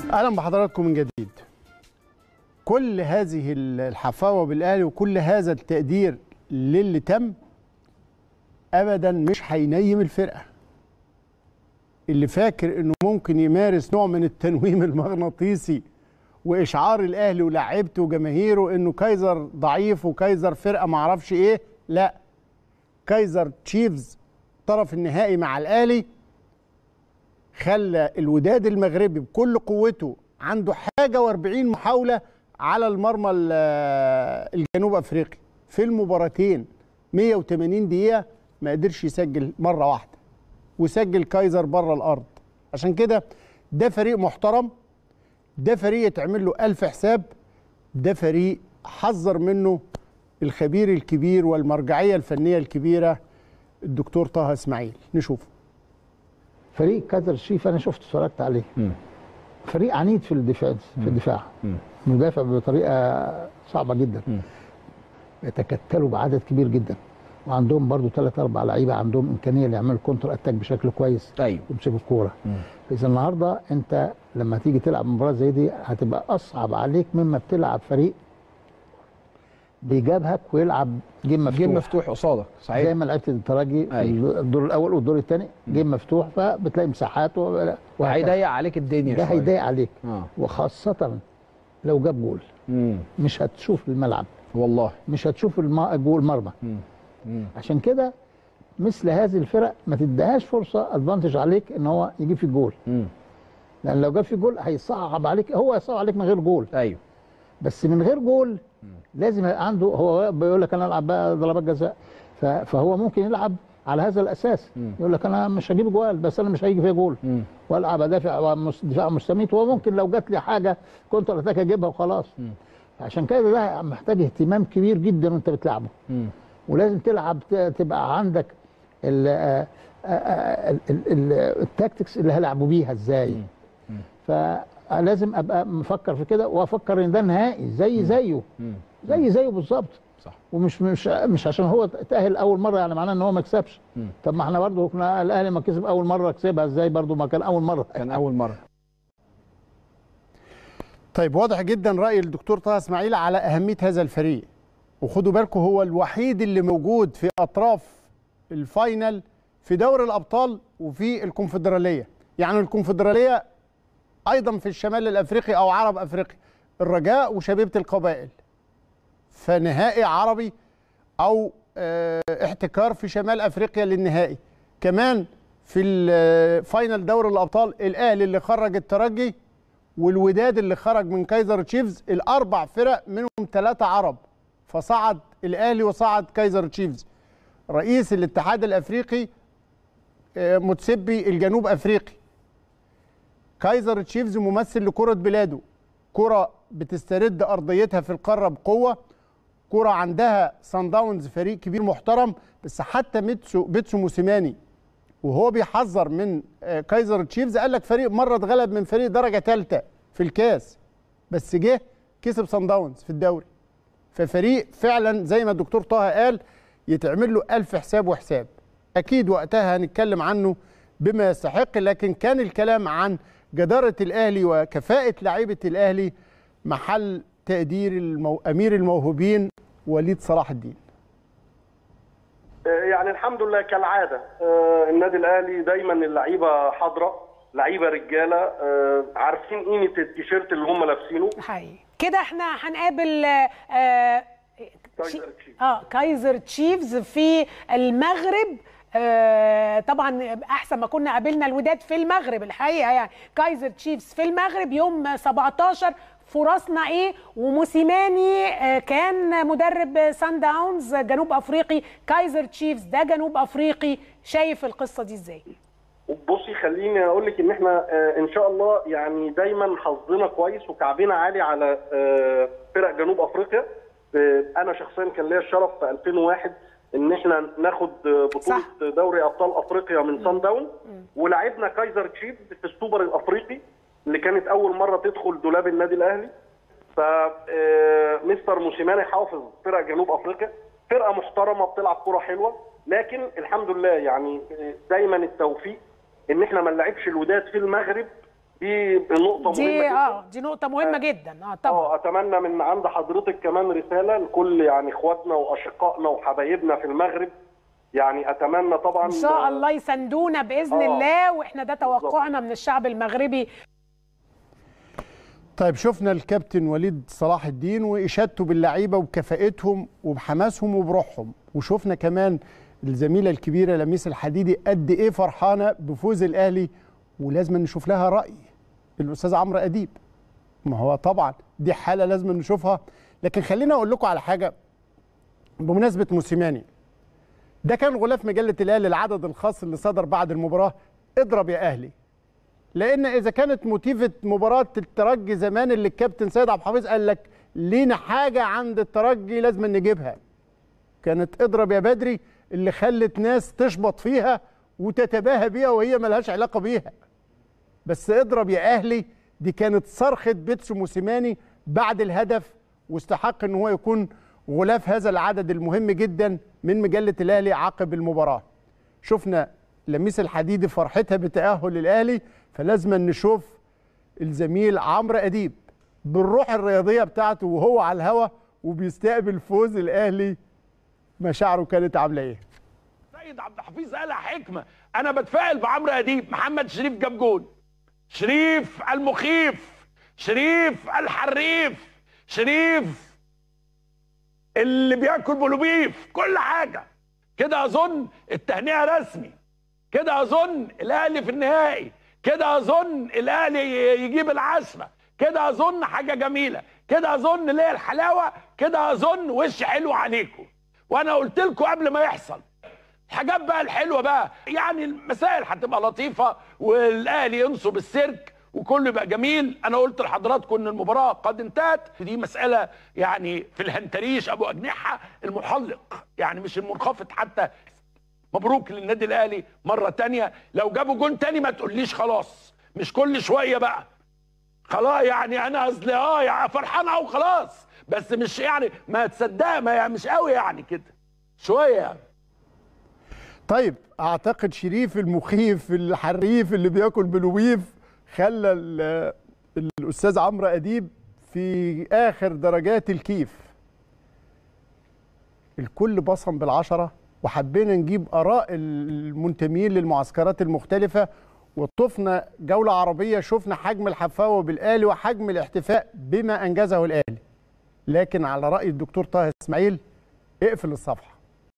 اهلا بحضراتكم من جديد كل هذه الحفاوه بالاهلي وكل هذا التقدير للي تم ابدا مش هينيم الفرقه اللي فاكر انه ممكن يمارس نوع من التنويم المغناطيسي واشعار الاهلي ولاعيبته وجماهيره انه كايزر ضعيف وكايزر فرقه معرفش ايه لا كايزر تشيفز طرف النهائي مع الاهلي خلى الوداد المغربي بكل قوته عنده حاجه و40 محاوله على المرمى الجنوب افريقي في المباراتين 180 دقيقه ما قدرش يسجل مره واحده وسجل كايزر بره الارض عشان كده ده فريق محترم ده فريق يتعمل له ألف حساب ده فريق حذر منه الخبير الكبير والمرجعيه الفنيه الكبيره الدكتور طه اسماعيل نشوفه فريق كادر شيف انا شفت اتفرجت عليه مم. فريق عنيد في الدفاع في الدفاع مم. مدافع بطريقه صعبه جدا مم. يتكتلوا بعدد كبير جدا وعندهم برضو ثلاث اربع لعيبه عندهم امكانيه يعملوا كونتر اتاك بشكل كويس ايوه ويمسكوا الكوره مم. اذا النهارده انت لما تيجي تلعب مباراه زي دي هتبقى اصعب عليك مما بتلعب فريق بيجابهك ويلعب جيم مفتوح جيم مفتوح قصادك زي صحيح ما لعبت الترجي في أيوة. الدور الاول والدور الثاني جيم مفتوح فبتلاقي مساحات و- وهكذا. وهيضيق عليك الدنيا ده شوية. هيضايق عليك اه وخاصه لو جاب جول مم. مش هتشوف الملعب والله مش هتشوف الم- جول مرمى مم. مم. عشان كده مثل هذه الفرق ما تديهاش فرصه ادفانتج عليك ان هو يجيب في جول مم. لان لو جاب في جول هيصعب عليك هو هيصعب عليك من غير جول ايوه بس من غير جول لازم يبقى عنده هو بيقول لك انا العب بقى ضربات جزاء ف- فهو ممكن يلعب على هذا الاساس مم. يقول لك انا مش هجيب جوال بس انا مش هيجي فيها جول مم. والعب ادافع مس- دفاع مستميت وممكن لو جات لي حاجه كونتر اتاك اجيبها وخلاص مم. عشان كده ده محتاج اهتمام كبير جدا وانت بتلعبه مم. ولازم تلعب ت- تبقى عندك ال- آه، آه، آه، ال- ال- التاكتكس اللي هيلعبوا بيها ازاي فلازم ابقى مفكر في كده وافكر ان ده نهائي زي زيه مم. زي زيه بالظبط صح ومش مش مش عشان هو تاهل اول مره يعني معناه ان هو ما كسبش مم. طب ما احنا برضه كنا الاهلي ما كسب اول مره كسبها ازاي برضه ما كان اول مره كان اول مره طيب واضح جدا راي الدكتور طه اسماعيل على اهميه هذا الفريق وخدوا بالكم هو الوحيد اللي موجود في اطراف الفاينل في دوري الابطال وفي الكونفدراليه يعني الكونفدراليه ايضا في الشمال الافريقي او عرب افريقيا الرجاء وشبيبه القبائل فنهائي عربي او آه، احتكار في شمال افريقيا للنهائي كمان في الفاينل دوري الابطال الاهلي اللي خرج الترجي والوداد اللي خرج من كايزر تشيفز الاربع فرق منهم ثلاثه عرب فصعد الاهلي وصعد كايزر تشيفز رئيس الاتحاد الافريقي آه، متسبي الجنوب افريقي كايزر تشيفز ممثل لكره بلاده كره بتسترد ارضيتها في القاره بقوه كره عندها سان داونز فريق كبير محترم بس حتى ميتسو بيتسو موسيماني وهو بيحذر من آه، كايزر تشيفز قال لك فريق مره اتغلب من فريق درجه ثالثه في الكاس بس جه كسب سان داونز في الدوري ففريق فعلا زي ما الدكتور طه قال يتعمل له ألف حساب وحساب أكيد وقتها هنتكلم عنه بما يستحق لكن كان الكلام عن جدارة الأهلي وكفاءة لعيبة الأهلي محل تقدير المو... أمير الموهوبين وليد صلاح الدين يعني الحمد لله كالعاده آه، النادي الاهلي دايما اللعيبه حاضره لعيبه رجاله آه، عارفين قيمه التيشيرت اللي هم لابسينه حقيقي كده احنا هنقابل آه، كايزر تشيفز. اه كايزر تشيفز في المغرب آه طبعا احسن ما كنا قابلنا الوداد في المغرب الحقيقه يعني كايزر تشيفز في المغرب يوم 17 فرصنا ايه وموسيماني آه كان مدرب سان داونز جنوب افريقي كايزر تشيفز ده جنوب افريقي شايف القصه دي ازاي بصي خليني اقول لك ان احنا آه، ان شاء الله يعني دايما حظنا كويس وكعبنا عالي على آه، فرق جنوب افريقيا آه، انا شخصيا كان ليا الشرف في 2001 ان احنا ناخد آه، بطوله صح. دوري ابطال افريقيا من سان داون ولعبنا كايزر تشيفز في السوبر الافريقي اللي كانت اول مره تدخل دولاب النادي الاهلي فمستر موسيماني حافظ فرق جنوب افريقيا فرقه محترمه بتلعب كره حلوه لكن الحمد لله يعني آه، دايما التوفيق ان احنا ما نلعبش الوداد في المغرب دي نقطه مهمه دي جدا اه دي نقطه مهمه جدا اه طبعا اه اتمنى من عند حضرتك كمان رساله لكل يعني اخواتنا واشقائنا وحبايبنا في المغرب يعني اتمنى طبعا ان شاء الله يساندونا باذن آه. الله واحنا ده توقعنا من الشعب المغربي طيب شفنا الكابتن وليد صلاح الدين واشادته باللعيبه وبكفاءتهم وبحماسهم وبروحهم وشفنا كمان الزميله الكبيره لميس الحديدي قد ايه فرحانه بفوز الاهلي ولازم نشوف لها راي الاستاذ عمرو اديب ما هو طبعا دي حاله لازم نشوفها لكن خليني اقول لكم على حاجه بمناسبه موسيماني ده كان غلاف مجله الاهلي العدد الخاص اللي صدر بعد المباراه اضرب يا اهلي لان اذا كانت موتيفه مباراه الترجي زمان اللي الكابتن سيد عبد الحفيظ قال لك لينا حاجه عند الترجي لازم نجيبها كانت اضرب يا بدري اللي خلت ناس تشبط فيها وتتباهى بيها وهي ملهاش علاقه بيها بس اضرب يا اهلي دي كانت صرخه بيتسو موسيماني بعد الهدف واستحق ان هو يكون غلاف هذا العدد المهم جدا من مجله الاهلي عقب المباراه شفنا لميس الحديدي فرحتها بتاهل الاهلي فلازم نشوف الزميل عمرو اديب بالروح الرياضيه بتاعته وهو على الهوا وبيستقبل فوز الاهلي مشاعره كانت عامله ايه سيد عبد الحفيظ قالها حكمه انا بتفائل بعمرو اديب محمد شريف جاب جول شريف المخيف شريف الحريف شريف اللي بياكل بلوبيف كل حاجه كده اظن التهنئه رسمي كده اظن الاهلي في النهائي كده اظن الاهلي يجيب العشره كده اظن حاجه جميله كده اظن ليه الحلاوه كده اظن وش حلو عليكم وانا قلت لكم قبل ما يحصل الحاجات بقى الحلوه بقى يعني المسائل هتبقى لطيفه والاهلي ينصب السيرك وكله يبقى جميل انا قلت لحضراتكم ان المباراه قد انتهت دي مساله يعني في الهنتريش ابو اجنحه المحلق يعني مش المنخفض حتى مبروك للنادي الاهلي مره تانية لو جابوا جون تاني ما تقوليش خلاص مش كل شويه بقى خلاص يعني انا اصل اه يعني فرحان او خلاص بس مش يعني ما تصدق ما يعني مش قوي يعني كده شويه يعني طيب اعتقد شريف المخيف الحريف اللي بياكل بلويف خلى ال- الاستاذ عمرو اديب في اخر درجات الكيف الكل بصم بالعشره وحبينا نجيب اراء المنتمين للمعسكرات المختلفه وطفنا جوله عربيه شفنا حجم الحفاوه بالاهلي وحجم الاحتفاء بما انجزه الاهلي لكن على راي الدكتور طه اسماعيل اقفل الصفحه